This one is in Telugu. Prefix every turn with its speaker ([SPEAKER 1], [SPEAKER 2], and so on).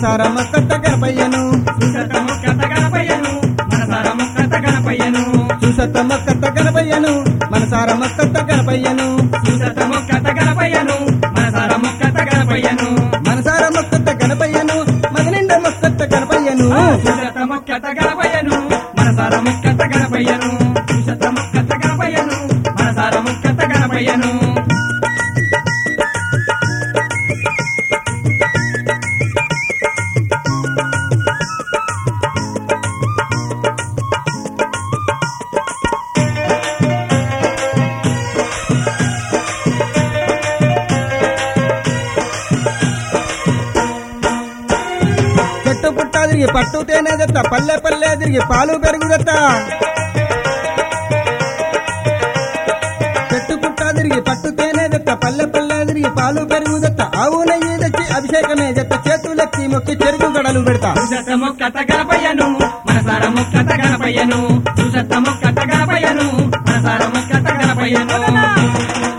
[SPEAKER 1] మనసార మొక్కత గణపయ్యను
[SPEAKER 2] చూసత మొక్కత గణపయ్యను మనసార మొక్కత గణపయ్యను
[SPEAKER 1] చూసత మొక్కత గణపయ్యను మనసార మొక్కత గణపయ్యను
[SPEAKER 2] చూసత మొక్కత గణపయ్యను మనసార మొక్కత గణపయ్యను
[SPEAKER 1] మనసార మొక్కత గణపయ్యను మగనిండ మొక్కత గణపయ్యను
[SPEAKER 2] చూసత మొక్కత గణపయ్యను మనసార మొక్కత గణపయ్యను చూసత మొక్కత గణపయ్యను మనసార మొక్కత గణపయ్యను
[SPEAKER 1] చెట్టు పుట్ట తిరిగి పట్టు తేనె దత్త పల్లె పల్లె తిరిగి పాలు పెరుగుదత్త చెట్టు పుట్ట తిరిగి పట్టు తేనె దత్త పల్లె పల్లె తిరిగి పాలు పెరుగుదత్త ఆవు నెయ్యి తెచ్చి అభిషేకమే దత్త చేతులెత్తి మొక్కి చెరుకు గడలు పెడతా
[SPEAKER 2] చూసత మొక్కత గణపయ్యను మనసార మొక్కత గణపయ్యను చూసత మొక్కత గణపయ్యను మనసార మొక్కత గణపయ్యను